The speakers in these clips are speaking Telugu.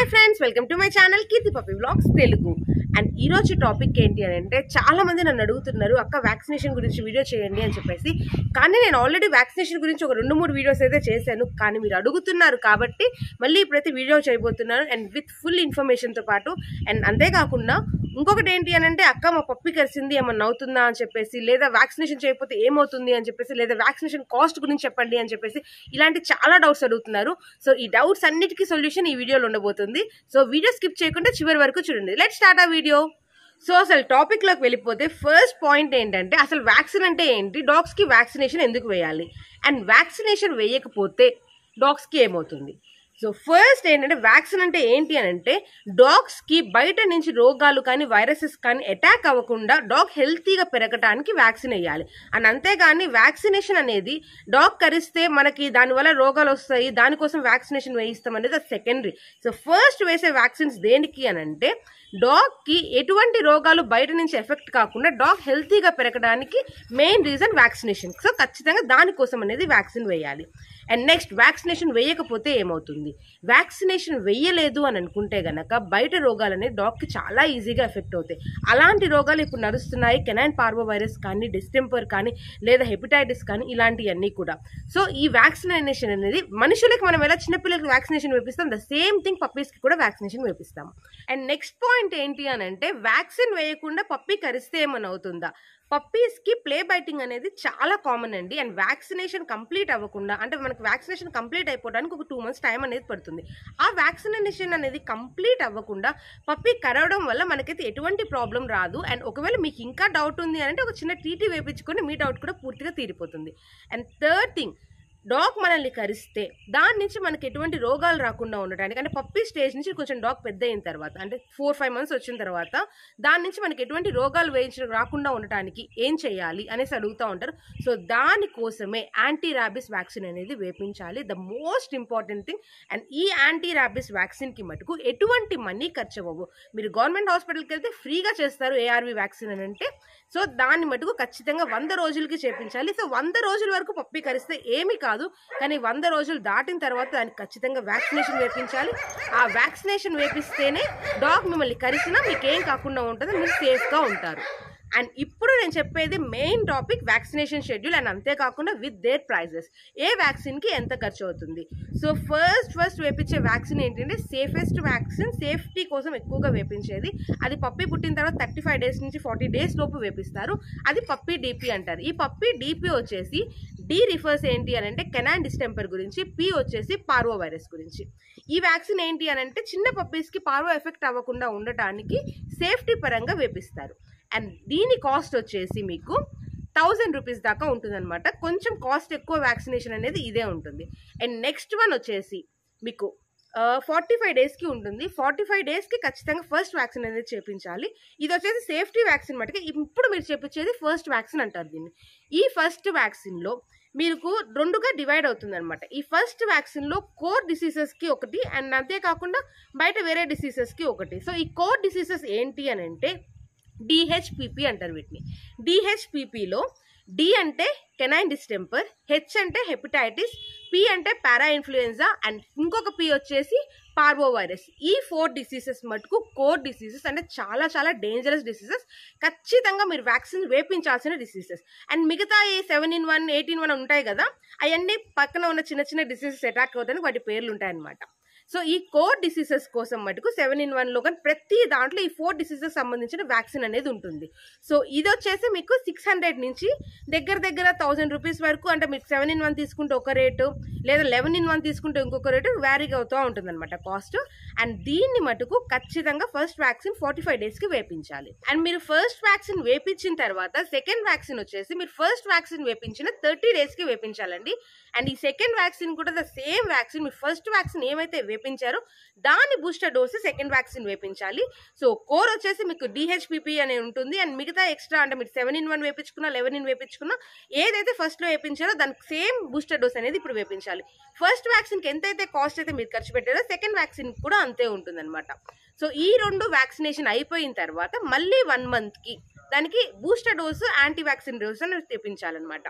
friends welcome to my channel Keerthi puppy vlogs Telugu and ఈ రోజు టాపిక్ ఏంటి అని అంటే చాలా మంది నన్ను అడుగుతున్నారు అక్క వ్యాక్సినేషన్ గురించి వీడియో చేయండి అని చెప్పేసి కానీ నేను ఆల్రెడీ వ్యాక్సినేషన్ గురించి ఒక రెండు మూడు వీడియోస్ అయితే చేశాను కానీ మీరు అడుగుతున్నారు కాబట్టి మళ్ళీ ఇప్పుడైతే వీడియో చేయబోతున్నాను అండ్ విత్ ఫుల్ ఇన్ఫర్మేషన్తో పాటు అండ్ అంతేకాకుండా ఇంకొకటి ఏంటి అని అంటే అక్క మా పప్పి కలిసింది ఏమన్నా అవుతుందా అని చెప్పేసి లేదా వ్యాక్సినేషన్ చేయకపోతే ఏమవుతుంది అని చెప్పేసి లేదా వ్యాక్సినేషన్ కాస్ట్ గురించి చెప్పండి అని చెప్పేసి ఇలాంటి చాలా డౌట్స్ అడుగుతున్నారు సో ఈ డౌట్స్ అన్నిటికీ సొల్యూషన్ ఈ వీడియోలో ఉండబోతుంది సో వీడియో స్కిప్ చేయకుండా చివరి వరకు చూడండి లెట్ స్టార్ట్ ఆ వీడియో సో అసలు టాపిక్లోకి వెళ్ళిపోతే ఫస్ట్ పాయింట్ ఏంటంటే అసలు వ్యాక్సిన్ అంటే ఏంటి డాగ్స్కి వ్యాక్సినేషన్ ఎందుకు వేయాలి అండ్ వ్యాక్సినేషన్ వేయకపోతే డాగ్స్కి ఏమవుతుంది సో ఫస్ట్ ఏంటంటే వ్యాక్సిన్ అంటే ఏంటి అని అంటే డాగ్స్కి బయట నుంచి రోగాలు కానీ వైరసెస్ కానీ అటాక్ అవ్వకుండా డాగ్ హెల్తీగా పెరగటానికి వ్యాక్సిన్ వేయాలి అండ్ అంతేగాని వ్యాక్సినేషన్ అనేది డాగ్ కరిస్తే మనకి దానివల్ల రోగాలు వస్తాయి దానికోసం వ్యాక్సినేషన్ వేయిస్తాం అనేది అది సెకండరీ సో ఫస్ట్ వేసే వ్యాక్సిన్స్ దేనికి అని అంటే డాగ్కి ఎటువంటి రోగాలు బయట నుంచి ఎఫెక్ట్ కాకుండా డాగ్ హెల్తీగా పెరగడానికి మెయిన్ రీజన్ వ్యాక్సినేషన్ సో ఖచ్చితంగా దానికోసం అనేది వ్యాక్సిన్ వేయాలి అండ్ నెక్స్ట్ వ్యాక్సినేషన్ వేయకపోతే ఏమవుతుంది వ్యాక్సినేషన్ వేయలేదు అని అనుకుంటే గనక బయట రోగాలు అనేది డాగ్కి చాలా ఈజీగా ఎఫెక్ట్ అవుతాయి అలాంటి రోగాలు ఇప్పుడు నడుస్తున్నాయి కెనైన్ పార్వో వైరస్ కానీ డిస్టెంపర్ కానీ లేదా హెపటైటిస్ కానీ ఇలాంటివన్నీ కూడా సో ఈ వ్యాక్సినేషన్ అనేది మనుషులకు మనం ఎలా చిన్నపిల్లలకి వ్యాక్సినేషన్ వేపిస్తాం ద సేమ్ థింగ్ పప్పీస్కి కూడా వ్యాక్సినేషన్ వేపిస్తాం అండ్ నెక్స్ట్ పాయింట్ ఏంటి అని అంటే వ్యాక్సిన్ వేయకుండా పప్పీ కరిస్తే ఏమైనా అవుతుందా పప్పీస్కి ప్లే బైటింగ్ అనేది చాలా కామన్ అండి అండ్ వ్యాక్సినేషన్ కంప్లీట్ అవ్వకుండా అంటే మనకి వ్యాక్సినేషన్ కంప్లీట్ అయిపోవడానికి ఒక టూ మంత్స్ టైం అనేది పడుతుంది ఆ వ్యాక్సినేషన్ అనేది కంప్లీట్ అవ్వకుండా పప్పీ కరవడం వల్ల మనకైతే ఎటువంటి ప్రాబ్లం రాదు అండ్ ఒకవేళ మీకు ఇంకా డౌట్ ఉంది అంటే ఒక చిన్న టీటీ వేపించుకొని మీ డౌట్ కూడా పూర్తిగా తీరిపోతుంది అండ్ థర్డ్ థింగ్ డాగ్ మనల్ని కరిస్తే దాని నుంచి మనకి ఎటువంటి రోగాలు రాకుండా ఉండటానికి అంటే పప్పీ స్టేజ్ నుంచి కొంచెం డాగ్ పెద్ద అయిన తర్వాత అంటే ఫోర్ ఫైవ్ మంత్స్ వచ్చిన తర్వాత దాని నుంచి మనకి ఎటువంటి రోగాలు వేయించ రాకుండా ఉండటానికి ఏం చేయాలి అనేసి అడుగుతూ ఉంటారు సో దానికోసమే యాంటీ ర్యాబిస్ వ్యాక్సిన్ అనేది వేపించాలి the most important thing and ఈ యాంటీ ర్యాబిస్ వ్యాక్సిన్కి మటుకు ఎటువంటి మనీ ఖర్చు అవ్వవు మీరు గవర్నమెంట్ హాస్పిటల్కి వెళ్తే ఫ్రీగా చేస్తారు ఏఆర్వి వ్యాక్సిన్ అని అంటే సో దాన్ని మటుకు ఖచ్చితంగా వంద రోజులకి చేపించాలి సో వంద రోజుల వరకు పప్పి కరిస్తే ఏమీ కాదు కానీ వంద రోజులు దాటిన తర్వాత దానికి ఖచ్చితంగా వ్యాక్సినేషన్ వేపించాలి ఆ వ్యాక్సినేషన్ వేపిస్తేనే డాగ్ మిమ్మల్ని కరిసినా మీకు ఏం కాకుండా ఉంటుంది మీరు సేఫ్గా ఉంటారు అండ్ ఇప్పుడు నేను చెప్పేది main topic vaccination schedule and అంతేకాకుండా విత్ దేర్ ప్రైజెస్ ఏ వ్యాక్సిన్కి ఎంత ఖర్చు అవుతుంది సో ఫస్ట్ ఫస్ట్ వేపించే వ్యాక్సిన్ ఏంటంటే సేఫెస్ట్ వ్యాక్సిన్ సేఫ్టీ కోసం ఎక్కువగా వేపించేది అది పప్పి పుట్టిన తర్వాత థర్టీ ఫైవ్ డేస్ నుంచి ఫార్టీ డేస్ లోపు వేపిస్తారు అది పప్పి డీపీ అంటారు ఈ పప్పి డీపీ వచ్చేసి డి రిఫర్స్ ఏంటి అని అంటే కెనాన్ డిస్టెంపర్ గురించి పి వచ్చేసి పార్వో వైరస్ గురించి ఈ వ్యాక్సిన్ ఏంటి అని అంటే చిన్న పప్పీస్కి పార్వో ఎఫెక్ట్ అవ్వకుండా ఉండటానికి సేఫ్టీ పరంగా వేపిస్తారు అండ్ దీని కాస్ట్ వచ్చేసి మీకు థౌజండ్ రూపీస్ దాకా ఉంటుందన్నమాట కొంచెం కాస్ట్ ఎక్కువ వ్యాక్సినేషన్ అనేది ఇదే ఉంటుంది అండ్ నెక్స్ట్ వన్ వచ్చేసి మీకు ఫార్టీ ఫైవ్ డేస్కి ఉంటుంది ఫార్టీ ఫైవ్ డేస్కి ఖచ్చితంగా ఫస్ట్ వ్యాక్సిన్ అనేది చేపించాలి ఇది వచ్చేసి సేఫ్టీ వ్యాక్సిన్ మటుకు ఇప్పుడు మీరు చేపించేది ఫస్ట్ వ్యాక్సిన్ అంటారు దీన్ని ఈ ఫస్ట్ వ్యాక్సిన్లో మీకు రెండుగా డివైడ్ అవుతుంది అనమాట ఈ ఫస్ట్ వ్యాక్సిన్లో కోర్ డిసీజెస్కి ఒకటి అండ్ అంతేకాకుండా బయట వేరే డిసీజెస్కి ఒకటి సో ఈ కోర్ డిసీజెస్ ఏంటి అని అంటే డిహెచ్పిపి అంటారు వీటిని డిహెచ్పిపిలో డి అంటే కెనైన్ డిస్టెంపర్ హెచ్ అంటే హెపటైటిస్ పి అంటే పారా ఇన్ఫ్లుయెన్జా అండ్ ఇంకొక పి వచ్చేసి పార్వో వైరస్ ఈ ఫోర్ డిసీజెస్ మటుకు కోర్ డిసీజెస్ అంటే చాలా చాలా డేంజరస్ డిసీజెస్ ఖచ్చితంగా మీరు వ్యాక్సిన్ వేపించాల్సిన డిసీజెస్ అండ్ మిగతా ఈ seven in one eighteen one ఉంటాయి కదా అవన్నీ పక్కన ఉన్న చిన్న చిన్న డిసీజెస్ అటాక్ అవుతాయని వాటి పేర్లు ఉంటాయన్నమాట సో ఈ కోర్ డిసీజెస్ కోసం మటుకు సెవెన్ ఇన్ వన్లో కానీ ప్రతి దాంట్లో ఈ ఫోర్ డిసీజెస్ సంబంధించిన వ్యాక్సిన్ అనేది ఉంటుంది సో ఇది వచ్చేసి మీకు సిక్స్ హండ్రెడ్ నుంచి దగ్గర దగ్గర థౌసండ్ రూపీస్ వరకు అంటే మీకు సెవెన్ ఇన్ వన్ తీసుకుంటే ఒక రేటు లేదా లెవెన్ ఇన్ వన్ తీసుకుంటే ఇంకొక రేటు వ్యారీగా అవుతూ ఉంటుంది అనమాట కాస్ట్ అండ్ దీన్ని మటుకు ఖచ్చితంగా ఫస్ట్ వ్యాక్సిన్ ఫార్టీ ఫైవ్ డేస్కి వేపించాలి అండ్ మీరు ఫస్ట్ వ్యాక్సిన్ వేపించిన తర్వాత సెకండ్ వ్యాక్సిన్ వచ్చేసి మీరు ఫస్ట్ వ్యాక్సిన్ వేపించిన థర్టీ డేస్కి వేపించాలండి అండ్ ఈ సెకండ్ వ్యాక్సిన్ కూడా ద సేమ్ వ్యాక్సిన్ మీరు ఫస్ట్ వ్యాక్సిన్ ఏమైతే వేపించారో దాని బూస్టర్ డోస్ సెకండ్ వ్యాక్సిన్ వేపించాలి సో కోర్ వచ్చేసి మీకు డిహెచ్పిపి అనే ఉంటుంది అండ్ మిగతా ఎక్స్ట్రా అంటే మీరు సెవెన్ ఇన్ వన్ వేపించుకున్నా లెవెన్ ఇన్ వేపించుకున్నా ఏదైతే ఫస్ట్లో వేపించారో దానికి సేమ్ బూస్టర్ డోస్ అనేది ఇప్పుడు వేపించాలి ఫస్ట్ వ్యాక్సిన్కి ఎంతైతే కాస్ట్ అయితే మీరు ఖర్చు పెట్టారో సెకండ్ వ్యాక్సిన్ కూడా అంతే ఉంటుందన్నమాట సో ఈ రెండు వ్యాక్సినేషన్ అయిపోయిన తర్వాత మళ్ళీ వన్ మంత్కి దానికి booster dose anti vaccine dose అని తెప్పించాలన్నమాట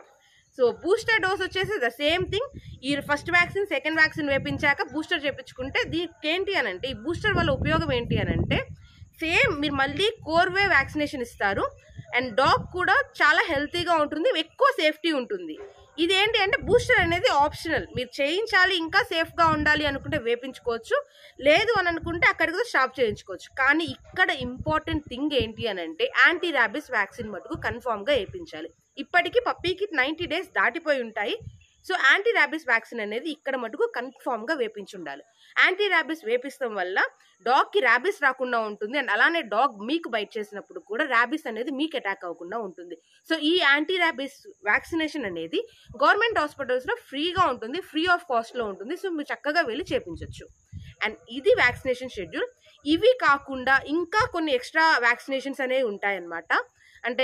సో బూస్టర్ డోస్ వచ్చేసి ద సేమ్ థింగ్ ఈ ఫస్ట్ వ్యాక్సిన్ సెకండ్ వ్యాక్సిన్ వేపించాక బూస్టర్ చేపించుకుంటే దీనికి ఏంటి అని అంటే ఈ బూస్టర్ వల్ల ఉపయోగం ఏంటి అని అంటే సేమ్ మీరు మళ్ళీ కోర్వే వ్యాక్సినేషన్ ఇస్తారు అండ్ డాగ్ కూడా చాలా హెల్తీగా ఉంటుంది ఎక్కువ సేఫ్టీ ఉంటుంది ఇదేంటి అంటే బూస్టర్ అనేది ఆప్షనల్ మీరు చేయించాలి ఇంకా సేఫ్గా ఉండాలి అనుకుంటే వేపించుకోవచ్చు లేదు అని అనుకుంటే అక్కడికి కూడా స్టాప్ చేయించుకోవచ్చు కానీ ఇక్కడ ఇంపార్టెంట్ థింగ్ ఏంటి అని అంటే యాంటీ ర్యాబిస్ వ్యాక్సిన్ మటుకు కన్ఫామ్గా వేయించాలి ఇప్పటికీ పప్పీకి నైంటీ డేస్ దాటిపోయి ఉంటాయి సో యాంటీ ర్యాబిస్ వ్యాక్సిన్ అనేది ఇక్కడ మటుకు కన్ఫామ్గా వేపించి ఉండాలి యాంటీ ర్యాబిస్ వేపిస్తాం వల్ల డాగ్కి ర్యాబిస్ రాకుండా ఉంటుంది అండ్ అలానే డాగ్ మీకు బైట్ చేసినప్పుడు కూడా ర్యాబిస్ అనేది మీకు అటాక్ అవ్వకుండా ఉంటుంది సో ఈ యాంటీ ర్యాబిస్ వ్యాక్సినేషన్ అనేది గవర్నమెంట్ హాస్పిటల్స్లో ఫ్రీగా ఉంటుంది ఫ్రీ ఆఫ్ కాస్ట్లో ఉంటుంది సో మీరు చక్కగా వెళ్ళి చేపించవచ్చు అండ్ ఇది వ్యాక్సినేషన్ షెడ్యూల్ ఇవి కాకుండా ఇంకా కొన్ని ఎక్స్ట్రా వ్యాక్సినేషన్స్ అనేవి ఉంటాయన్నమాట అంటే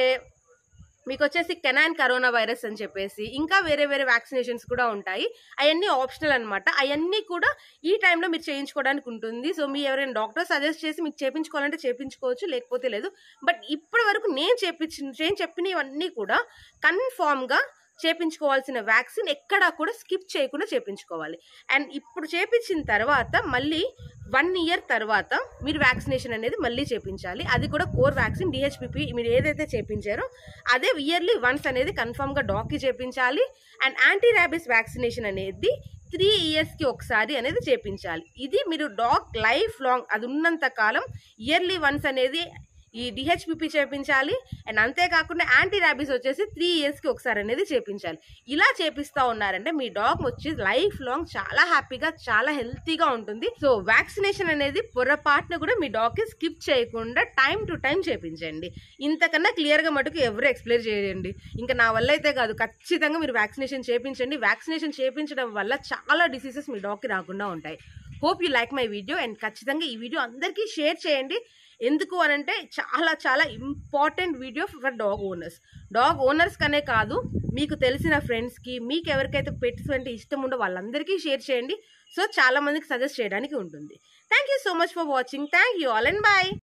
మీకు వచ్చేసి కెనాన్ కరోనా వైరస్ అని చెప్పేసి ఇంకా వేరే వేరే వ్యాక్సినేషన్స్ కూడా ఉంటాయి అవన్నీ ఆప్షనల్ అనమాట అవన్నీ కూడా ఈ టైంలో మీరు చేయించుకోవడానికి ఉంటుంది సో మీ ఎవరైనా డాక్టర్ సజెస్ట్ చేసి మీకు చేయించుకోవాలంటే చేయించుకోవచ్చు లేకపోతే లేదు బట్ ఇప్పటి వరకు నేను చేపించిన నేను చెప్పినవన్నీ కూడా కన్ఫామ్గా చేపించుకోవాల్సిన వ్యాక్సిన్ ఎక్కడా కూడా స్కిప్ చేయకుండా చేపించుకోవాలి అండ్ ఇప్పుడు చేపించిన తర్వాత మళ్ళీ వన్ ఇయర్ తర్వాత మీరు వ్యాక్సినేషన్ అనేది మళ్ళీ చేపించాలి అది కూడా కోర్ వ్యాక్సిన్ డిహెచ్పిపి మీరు ఏదైతే చేపించారో అదే ఇయర్లీ వన్స్ అనేది కన్ఫామ్గా డాక్కి చేపించాలి అండ్ యాంటీ ర్యాబిస్ వ్యాక్సినేషన్ అనేది త్రీ ఇయర్స్కి ఒకసారి అనేది చేపించాలి ఇది మీరు డాగ్ లైఫ్ లాంగ్ అది ఉన్నంత కాలం ఇయర్లీ వన్స్ అనేది ఈ డిహెచ్పిపి చేపించాలి అండ్ అంతేకాకుండా యాంటీ ర్యాబీస్ వచ్చేసి త్రీ ఇయర్స్కి ఒకసారి అనేది చేపించాలి ఇలా చేపిస్తూ ఉన్నారంటే మీ డాగ్ వచ్చి లైఫ్ లాంగ్ చాలా హ్యాపీగా చాలా హెల్తీగా ఉంటుంది సో వ్యాక్సినేషన్ అనేది పొరపాటున కూడా మీ డాగ్కి స్కిప్ చేయకుండా టైం టు టైం చేపించండి ఇంతకన్నా క్లియర్గా మటుకు ఎవరు ఎక్స్ప్లెయిన్ చేయండి ఇంకా నా వల్ల అయితే కాదు ఖచ్చితంగా మీరు వ్యాక్సినేషన్ చేపించండి వ్యాక్సినేషన్ చేపించడం వల్ల చాలా డిసీజెస్ మీ డాగ్కి రాకుండా ఉంటాయి hope you like my video and ఖచ్చితంగా ఈ వీడియో అందరికీ షేర్ చేయండి ఎందుకు అనంటే చాలా చాలా important video for dog owners dog owners కనే కాదు మీకు తెలిసిన ఫ్రెండ్స్కి మీకు ఎవరికైతే పెట్స్ అంటే ఇష్టం ఉందో వాళ్ళందరికీ షేర్ చేయండి సో చాలా మందికి సజెస్ట్ చేయడానికి ఉంటుంది thank you so much for watching thank you all and bye